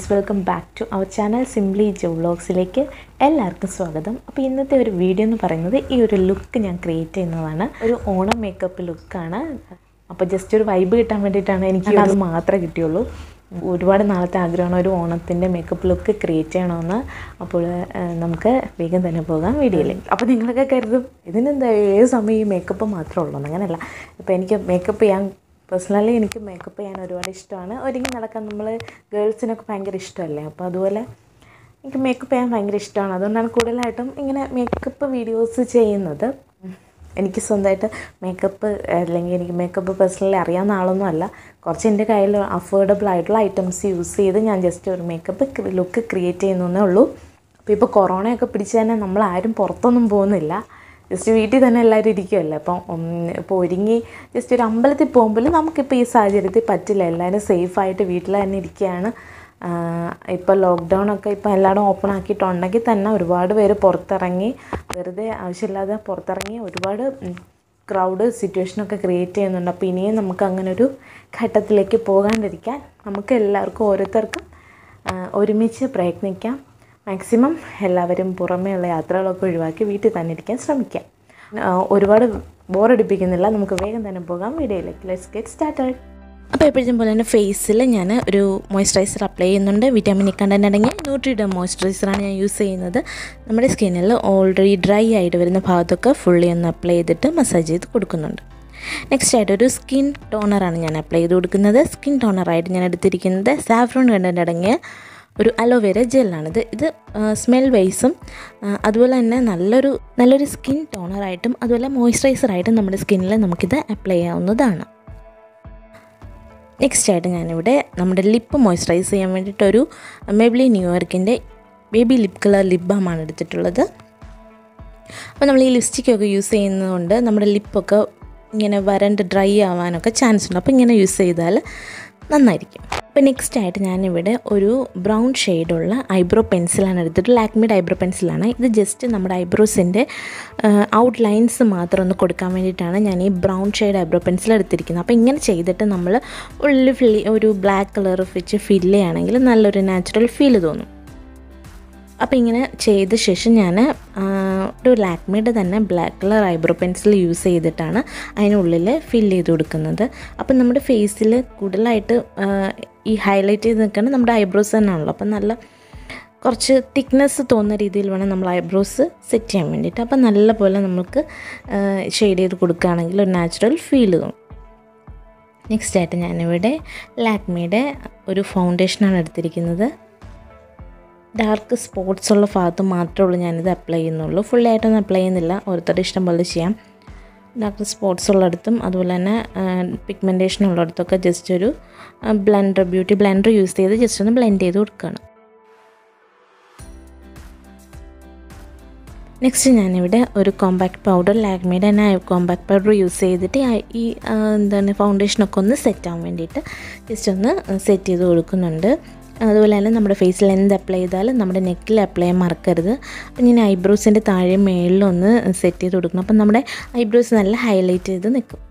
welcome back to our channel simply Jo വ്ളോഗ്സിലേക്ക് എല്ലാവർക്കും സ്വാഗതം അപ്പോൾ ഇന്നത്തെ ഒരു വീഡിയോ എന്ന് പറയുന്നത് ഈ ഒരു ലുക്ക് ഞാൻ ക്രിയേറ്റ് ചെയ്യുന്നതാണ് ഒരു ഓണം മേക്കപ്പ് ലുക്കാണ് അപ്പോൾ ജസ്റ്റ് ഒരു വൈബ് കിട്ടാൻ വേണ്ടിയിട്ടാണ് എനിക്ക് അത് മാത്രമേ കിട്ടിയുള്ളൂ ഒരുപാട് നാളത്തെ ആഗ്രഹമാണ് ഒരു ഓണത്തിൻ്റെ മേക്കപ്പ് ലുക്ക് ക്രിയേറ്റ് ചെയ്യണമെന്ന് അപ്പോൾ ആ, നമുക്ക് വേഗം തന്നെ പോകാം വീഡിയോയിലേക്ക് അപ്പോൾ നിങ്ങളൊക്കെ കരുതും ഇതിനെന്താ ഏത് സമയം ഈ മേക്കപ്പ് മാത്രമേ ഉള്ളൂ അങ്ങനെയല്ല ഇപ്പോൾ എനിക്ക് മേക്കപ്പ് ചെയ്യാൻ പേഴ്സണലി എനിക്ക് മേക്കപ്പ് ചെയ്യാൻ ഒരുപാട് ഇഷ്ടമാണ് ഒരുങ്ങി നടക്കാൻ നമ്മൾ ഗേൾസിനൊക്കെ ഭയങ്കര ഇഷ്ടമല്ലേ അപ്പോൾ അതുപോലെ എനിക്ക് മേക്കപ്പ് ചെയ്യാൻ ഭയങ്കര ഇഷ്ടമാണ് അതുകൊണ്ടാണ് കൂടുതലായിട്ടും ഇങ്ങനെ മേക്കപ്പ് വീഡിയോസ് ചെയ്യുന്നത് എനിക്ക് സ്വന്തമായിട്ട് മേക്കപ്പ് അല്ലെങ്കിൽ എനിക്ക് മേക്കപ്പ് പേഴ്സണലി അറിയാവുന്ന ആളൊന്നും അല്ല കുറച്ച് എൻ്റെ കയ്യിൽ അഫോർഡബിൾ ആയിട്ടുള്ള ഐറ്റംസ് യൂസ് ചെയ്ത് ഞാൻ ജസ്റ്റ് ഒരു മേക്കപ്പ് ലുക്ക് ക്രിയേറ്റ് ചെയ്യുന്നേ ഉള്ളൂ അപ്പോൾ ഇപ്പോൾ കൊറോണയൊക്കെ പിടിച്ച് തന്നെ നമ്മൾ ആരും പുറത്തൊന്നും പോകുന്നില്ല ജസ്റ്റ് വീട്ടിൽ തന്നെ എല്ലാവരും ഇരിക്കുമല്ലോ അപ്പം ഉം, ഇപ്പോൾ ഒരുങ്ങി ജസ്റ്റ് ഒരു അമ്പലത്തിൽ പോകുമ്പോൾ നമുക്കിപ്പോൾ ഈ സാഹചര്യത്തിൽ പറ്റില്ല എല്ലാവരും സേഫായിട്ട് വീട്ടിൽ തന്നെ ഇരിക്കുകയാണ് ഇപ്പോൾ ലോക്ക്ഡൗൺ ഒക്കെ ഇപ്പോൾ എല്ലായിടും ഓപ്പൺ ആക്കിയിട്ടുണ്ടെങ്കിൽ തന്നെ ഒരുപാട് പേര് പുറത്തിറങ്ങി വെറുതെ ആവശ്യമില്ലാതെ പുറത്തിറങ്ങി ഒരുപാട് ക്രൗഡ് സിറ്റുവേഷനൊക്കെ ക്രിയേറ്റ് ചെയ്യുന്നുണ്ട് അപ്പോൾ ഇനിയും നമുക്ക് അങ്ങനെ ഒരു ഘട്ടത്തിലേക്ക് പോകാണ്ടിരിക്കാൻ നമുക്ക് എല്ലാവർക്കും ഓരോരുത്തർക്കും ആ, ഒരുമിച്ച് പ്രയത്നിക്കാം മാക്സിമം എല്ലാവരും പുറമേയുള്ള യാത്രകളൊക്കെ ഒഴിവാക്കി വീട്ടിൽ തന്നെ ഇരിക്കാൻ ശ്രമിക്കാം ആ, ഒരുപാട് ബോറടിപ്പിക്കുന്നില്ല നമുക്ക് വേഗം തന്നെ പോകാം വീഡിയോയിലേക്ക് ലെറ്റ്സ് ഗെറ്റ് സ്റ്റാർട്ടഡ് അപ്പോൾ എപ്പോഴും പോലെ തന്നെ ഫേസിൽ ഞാൻ ഒരു മോയ്സ്ചറൈസർ അപ്ലൈ ചെയ്യുന്നുണ്ട് വിറ്റാമിൻ ഇ കണ്ടന്റ് അടങ്ങിയ ന്യൂട്രിയുടെ മോയ്സ്ചറൈസറാണ് ഞാൻ യൂസ് ചെയ്യുന്നത് നമ്മുടെ സ്കിന്നിൽ ഓൾറെഡി ഡ്രൈ ആയിട്ട് വരുന്ന ഭാഗത്തൊക്കെ ഫുള്ളി ഒന്ന് അപ്ലൈ ചെയ്തിട്ട് മസാജ് ചെയ്ത് കൊടുക്കുന്നുണ്ട് നെക്സ്റ്റ് ആയിട്ട് ഒരു സ്കിൻ ടോണറാണ് ഞാൻ അപ്ലൈ ചെയ്ത് കൊടുക്കുന്നത് സ്കിൻ ടോണറായിട്ട് ഞാൻ എടുത്തിരിക്കുന്നത് സാഫ്രോൺ കണ്ടന്റ് അടങ്ങിയ ഒരു അലോവേര ജെല്ലാണിത് ഇത് സ്മെൽ വൈസും അതുപോലെ തന്നെ നല്ലൊരു നല്ലൊരു സ്കിൻ ടോണറായിട്ടും അതുപോലെ മോയ്സ്ചറൈസറായിട്ടും നമ്മുടെ സ്കിന്നിൽ നമുക്കിത് അപ്ലൈ ചെയ്യാവുന്നതാണ് നെക്സ്റ്റ് ആയിട്ട് ഞാനിവിടെ നമ്മുടെ ലിപ്പ് മോയ്സ്ചറൈസ് ചെയ്യാൻ വേണ്ടിയിട്ടൊരു മെബ്ലി ന്യൂയോർക്കിൻ്റെ ബേബി ലിപ് കളർ ലിപ് ബാമാണ് എടുത്തിട്ടുള്ളത് അപ്പോൾ നമ്മൾ ഈ ലിപ്സ്റ്റിക്കൊക്കെ യൂസ് ചെയ്യുന്നതുകൊണ്ട് നമ്മുടെ ലിപ്പൊക്കെ ഇങ്ങനെ വരണ്ട് ഡ്രൈ ആവാനൊക്കെ ചാൻസ് ഉണ്ട് അപ്പോൾ ഇങ്ങനെ യൂസ് ചെയ്താൽ നന്നായിരിക്കും അപ്പോൾ നെക്സ്റ്റ് ആയിട്ട് ഞാനിവിടെ ഒരു ബ്രൗൺ ഷെയ്ഡുള്ള ഐബ്രോ പെൻസിലാണ് എടുത്തിട്ട് ലാക്മിഡ് ഐബ്രോ പെൻസിലാണ് ഇത് ജസ്റ്റ് നമ്മുടെ ഐബ്രോസിൻ്റെ ഔട്ട് ലൈൻസ് മാത്രം ഒന്ന് കൊടുക്കാൻ വേണ്ടിയിട്ടാണ് ഞാൻ ഈ ബ്രൗൺ ഷെയ്ഡ് ഐബ്രോ പെൻസിൽ എടുത്തിരിക്കുന്നത് അപ്പോൾ ഇങ്ങനെ ചെയ്തിട്ട് നമ്മൾ ഉള്ളിൽ ഫില്ല് ഒരു ബ്ലാക്ക് കളർ വെച്ച് ഫില്ല് ചെയ്യുകയാണെങ്കിൽ നല്ലൊരു നാച്ചുറൽ ഫീൽ തോന്നും അപ്പോൾ ഇങ്ങനെ ചെയ്ത ശേഷം ഞാൻ ഒരു ലാക്മിയുടെ തന്നെ black colour eyebrow pencil use ചെയ്തിട്ടാണ് അതിനുള്ളിൽ ഫില്ല് ചെയ്ത് കൊടുക്കുന്നത് അപ്പം നമ്മുടെ ഫേസിൽ കൂടുതലായിട്ട് ആ, ഈ ഹൈലൈറ്റ് ചെയ്ത് നിൽക്കുന്നത് നമ്മുടെ ഐബ്രോസ് തന്നെയാണല്ലോ അപ്പം നല്ല കുറച്ച് തിക്നെസ് തോന്നുന്ന രീതിയിൽ വേണം നമ്മൾ ഐബ്രോസ് സെറ്റ് ചെയ്യാൻ വേണ്ടിയിട്ട് അപ്പം നല്ല പോലെ നമുക്ക് ഷെയ്ഡ് ചെയ്ത് കൊടുക്കുകയാണെങ്കിൽ ഒരു നാച്ചുറൽ ഫീൽ തോന്നും നെക്സ്റ്റ് ആയിട്ട് ഞാനിവിടെ ലാക്മിയുടെ ഒരു ഫൗണ്ടേഷനാണ് എടുത്തിരിക്കുന്നത് ഡാർക്ക് സ്പോട്ട്സ് ഉള്ള ഭാഗത്ത് മാത്രമേ ഉള്ളൂ ഞാനിത് അപ്ലൈ ചെയ്യുന്നുള്ളൂ ഫുള്ളായിട്ടൊന്നും അപ്ലൈ ചെയ്യുന്നില്ല ഓരോരുത്തരുടെ ഇഷ്ടം പോലെ ചെയ്യാം ഡാർക്ക് സ്പോട്ട്സ് ഉള്ളിടത്തും അതുപോലെ തന്നെ പിഗ്മെൻറ്റേഷൻ ഉള്ളിടത്തൊക്കെ ജസ്റ്റ് ഒരു ബ്ലെൻഡർ ബ്യൂട്ടി ബ്ലെൻഡർ യൂസ് ചെയ്ത് ജസ്റ്റ് ഒന്ന് ബ്ലെൻഡ് ചെയ്ത് കൊടുക്കുകയാണ് നെക്സ്റ്റ് ഞാനിവിടെ ഒരു കോമ്പാക്ട് പൗഡർ ലാക്മിയുടെ തന്നെ കോമ്പാക്ട് പൗഡർ യൂസ് ചെയ്തിട്ട് ആ- ഈ ആ, എന്താണ് ഫൗണ്ടേഷനൊക്കെ ഒന്ന് സെറ്റ് ആവാൻ വേണ്ടിയിട്ട് ജസ്റ്റ് ഒന്ന് സെറ്റ് ചെയ്ത് കൊടുക്കുന്നുണ്ട് അതുപോലെ തന്നെ നമ്മുടെ ഫേസിൽ എന്ത് അപ്ലൈ ചെയ്താലും നമ്മുടെ നെക്കിൽ അപ്ലൈ ചെയ്യാൻ മറക്കരുത് അപ്പം ഞാൻ ഐബ്രോസിൻ്റെ താഴെ മേളിലൊന്ന് സെറ്റ് ചെയ്ത് കൊടുക്കണം അപ്പം നമ്മുടെ ഐബ്രോസ് നല്ല ഹൈലൈറ്റ് ചെയ്ത് നിൽക്കും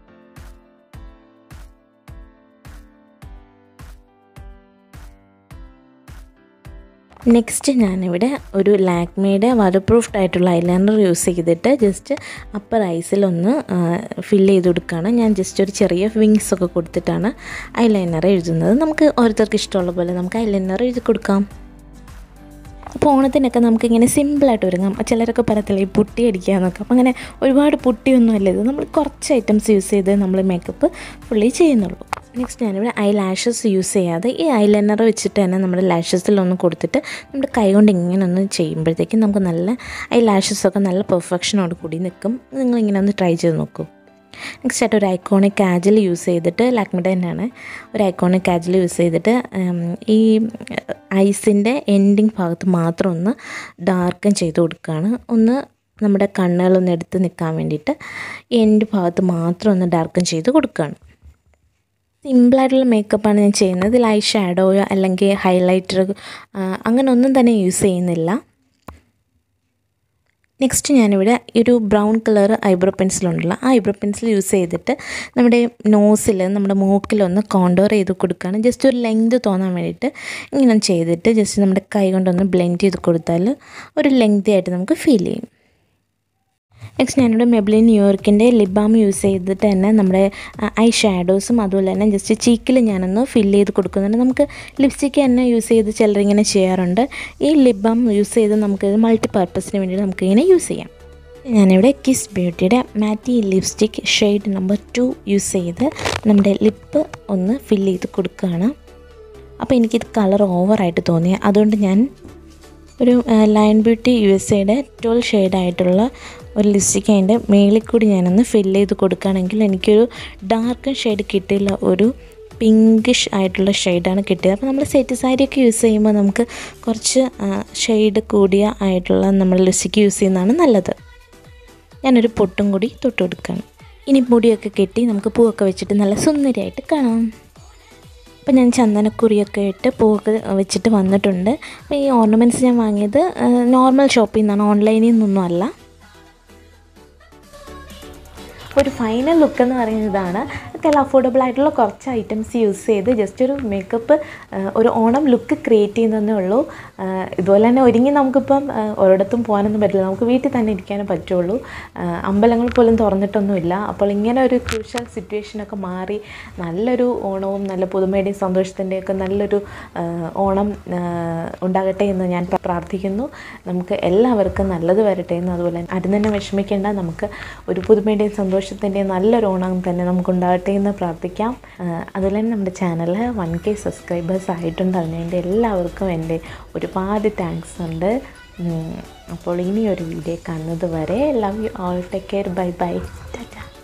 നെക്സ്റ്റ് ഞാനിവിടെ ഒരു ലാക്മിയുടെ വാട്ടർ പ്രൂഫ്ഡ് ആയിട്ടുള്ള ഐലൈനർ യൂസ് ചെയ്തിട്ട് ജസ്റ്റ് അപ്പർ ഐസിലൊന്ന് ഫില്ല് ചെയ്ത് കൊടുക്കുകയാണ് ഞാൻ ജസ്റ്റ് ഒരു ചെറിയ വിങ്സ് ഒക്കെ കൊടുത്തിട്ടാണ് ഐലൈനർ എഴുതുന്നത് നമുക്ക് ഓരോരുത്തർക്ക് ഇഷ്ടമുള്ള പോലെ നമുക്ക് ഐലൈനർ എഴുതി കൊടുക്കാം അപ്പോൾ ഓണത്തിനൊക്കെ നമുക്കിങ്ങനെ സിമ്പിളായിട്ട് ഒരുങ്ങാം ചിലരൊക്കെ പറയത്തില്ല ഈ പുട്ടി അടിക്കുക എന്നൊക്കെ അപ്പോൾ അങ്ങനെ ഒരുപാട് പുട്ടിയൊന്നും അല്ല ഇത് നമ്മൾ കുറച്ച് ഐറ്റംസ് യൂസ് ചെയ്ത് നമ്മൾ മേക്കപ്പ് ഫുള്ളി ചെയ്യുന്നുള്ളൂ നെക്സ്റ്റ് ഞാനിവിടെ ഐ ലാഷസ് യൂസ് ചെയ്യാതെ ഈ ഐ ലൈനർ വെച്ചിട്ട് തന്നെ നമ്മുടെ ലാഷസിലൊന്ന് കൊടുത്തിട്ട് നമ്മുടെ കൈ കൊണ്ട് ഇങ്ങനെ ഒന്ന് ചെയ്യുമ്പോഴത്തേക്കും നമുക്ക് നല്ല ഐ ലാഷസൊക്കെ നല്ല പെർഫെക്ഷനോട് കൂടി നിൽക്കും നിങ്ങളിങ്ങനെ ഒന്ന് ട്രൈ ചെയ്ത് നോക്കൂ നെക്സ്റ്റ് ആയിട്ട് ഒരു ഐക്കോണിക് കാജൽ യൂസ് ചെയ്തിട്ട് ലാക്മിയുടെ തന്നെയാണ് ഒരു ഐക്കോണിക് കാജൽ യൂസ് ചെയ്തിട്ട് ഉം, ഈ ഐസിൻ്റെ എൻഡിങ് ഭാഗത്ത് മാത്രം ഒന്ന് ഡാർക്കൻ ചെയ്ത് കൊടുക്കുകയാണ് ഒന്ന് നമ്മുടെ കണ്ണുകളൊന്ന് എടുത്ത് നിൽക്കാൻ വേണ്ടിയിട്ട് എൻഡ് ഭാഗത്ത് മാത്രം ഒന്ന് ഡാർക്കൻ ചെയ്ത് കൊടുക്കുകയാണ് സിമ്പിളായിട്ടുള്ള മേക്കപ്പാണ് ഞാൻ ചെയ്യുന്നത് ഇതിൽ ഐ ഷാഡോയോ അല്ലെങ്കിൽ ഹൈലൈറ്റർ അങ്ങനെ ഒന്നും തന്നെ യൂസ് ചെയ്യുന്നില്ല നെക്സ്റ്റ് ഞാനിവിടെ ഒരു ബ്രൗൺ കളർ ഐബ്രോ പെൻസിലുണ്ടല്ലോ ആ ഐബ്രോ പെൻസിൽ യൂസ് ചെയ്തിട്ട് നമ്മുടെ നോസിൽ നമ്മുടെ മൂക്കിലൊന്ന് കോണ്ടോർ ചെയ്ത് കൊടുക്കുകയാണ് ജസ്റ്റ് ഒരു ലെങ്ത് തോന്നാൻ വേണ്ടിയിട്ട് ഇങ്ങനെ ചെയ്തിട്ട് ജസ്റ്റ് നമ്മുടെ കൈ കൊണ്ടൊന്ന് ബ്ലെൻഡ് ചെയ്ത് കൊടുത്താൽ ഒരു ലെങ്തി ആയിട്ട് നമുക്ക് ഫീൽ ചെയ്യും നെക്സ്റ്റ് ഞാനിവിടെ മെബ്ലിൻ ന്യൂയോർക്കിൻ്റെ ലിപ് ബാം യൂസ് ചെയ്തിട്ട് തന്നെ നമ്മുടെ ഐ ഷാഡോസും അതുപോലെ തന്നെ ജസ്റ്റ് ചീക്കിൽ ഞാനൊന്ന് ഫില്ല് ചെയ്ത് കൊടുക്കുന്നുണ്ട് നമുക്ക് ലിപ്സ്റ്റിക്ക് തന്നെ യൂസ് ചെയ്ത് ചിലരിങ്ങനെ ചെയ്യാറുണ്ട് ഈ ലിപ് ബാം യൂസ് ചെയ്ത് നമുക്ക് മൾട്ടി പർപ്പസിന് വേണ്ടി നമുക്കിങ്ങനെ യൂസ് ചെയ്യാം ഞാനിവിടെ കിസ് ബ്യൂട്ടിയുടെ matte lipstick shade number two use ചെയ്ത് നമ്മുടെ ലിപ്പ് ഒന്ന് ഫില്ല് ചെയ്ത് കൊടുക്കുകയാണ് അപ്പോൾ എനിക്കിത് കളർ ഓവറായിട്ട് തോന്നി അതുകൊണ്ട് ഞാൻ ഒരു ലയൺ ബ്യൂട്ടി യു എസ് എയുടെ ട്വൽവ് ഷെയ്ഡായിട്ടുള്ള ഒരു ലിപ്സ്റ്റിക്ക് അതിൻ്റെ മേളിൽ കൂടി ഞാനൊന്ന് ഫില്ല് ചെയ്ത് കൊടുക്കുകയാണെങ്കിൽ എനിക്കൊരു ഡാർക്ക് ഷെയ്ഡ് കിട്ടിയില്ല ഒരു പിങ്കിഷ് ആയിട്ടുള്ള ഷെയ്ഡാണ് കിട്ടിയത് അപ്പോൾ നമ്മൾ സെറ്റ് സാരിയൊക്കെ യൂസ് ചെയ്യുമ്പോൾ നമുക്ക് കുറച്ച് ഷെയ്ഡ് കൂടിയ ആയിട്ടുള്ള നമ്മൾ ലിപ്സ്റ്റിക്ക് യൂസ് ചെയ്യുന്നതാണ് നല്ലത് ഞാനൊരു പൊട്ടും കൂടി തൊട്ട് കൊടുക്കുകയാണ് ഇനി മുടിയൊക്കെ കെട്ടി നമുക്ക് പൂവൊക്കെ വെച്ചിട്ട് നല്ല സുന്ദരിയായിട്ട് കാണാം അപ്പോൾ ഞാൻ ചന്ദനക്കുറിയൊക്കെ ഇട്ട് പൂവൊക്കെ വെച്ചിട്ട് വന്നിട്ടുണ്ട് അപ്പോൾ ഈ ഓർണമെൻറ്റ്സ് ഞാൻ വാങ്ങിയത് നോർമൽ ഷോപ്പിൽ നിന്നാണ് ഓൺലൈനിൽ നിന്നൊന്നും അല്ല ഒരു ഫൈനൽ ലുക്ക് എന്ന് പറയുന്നത് ഇതാണ് നല്ല അഫോർഡബിൾ ആയിട്ടുള്ള കുറച്ച് ഐറ്റംസ് യൂസ് ചെയ്ത് ജസ്റ്റ് ഒരു മേക്കപ്പ് ഒരു ഓണം ലുക്ക് ക്രിയേറ്റ് ചെയ്യുന്നതേ ഉള്ളൂ ഇതുപോലെ തന്നെ ഒരുങ്ങി നമുക്കിപ്പം ഒരിടത്തും പോകാനൊന്നും പറ്റില്ല നമുക്ക് വീട്ടിൽ തന്നെ ഇരിക്കാനേ പറ്റുള്ളൂ അമ്പലങ്ങൾ പോലും തുറന്നിട്ടൊന്നുമില്ല അപ്പോൾ ഇങ്ങനെ ഒരു ക്രൂഷ്യൽ സിറ്റുവേഷനൊക്കെ മാറി നല്ലൊരു ഓണവും നല്ല പുതുമയുടെയും സന്തോഷത്തിൻ്റെയൊക്കെ നല്ലൊരു ഓണം ഉണ്ടാകട്ടെ എന്ന് ഞാൻ പ്രാർത്ഥിക്കുന്നു നമുക്ക് എല്ലാവർക്കും നല്ലത് വരട്ടെ എന്ന് അതുപോലെ ആരും തന്നെ വിഷമിക്കേണ്ട നമുക്ക് ഒരു പുതുമയുടെയും സന്തോഷത്തിൻ്റെയും നല്ലൊരു ഓണം തന്നെ നമുക്കുണ്ടാകട്ടെ എന്ന് പ്രാർത്ഥിക്കാം അതുപോലെ തന്നെ നമ്മുടെ ചാനൽ വൺ കെ സബ്സ്ക്രൈബേഴ്സ് ആയിട്ടുണ്ട് അതിനുവേണ്ടി എല്ലാവർക്കും എൻ്റെ ഒരുപാട് താങ്ക്സ് ഉണ്ട് അപ്പോൾ ഇനി ഒരു വീഡിയോ കാണുന്നത് വരെ love you all take care bye bye Tata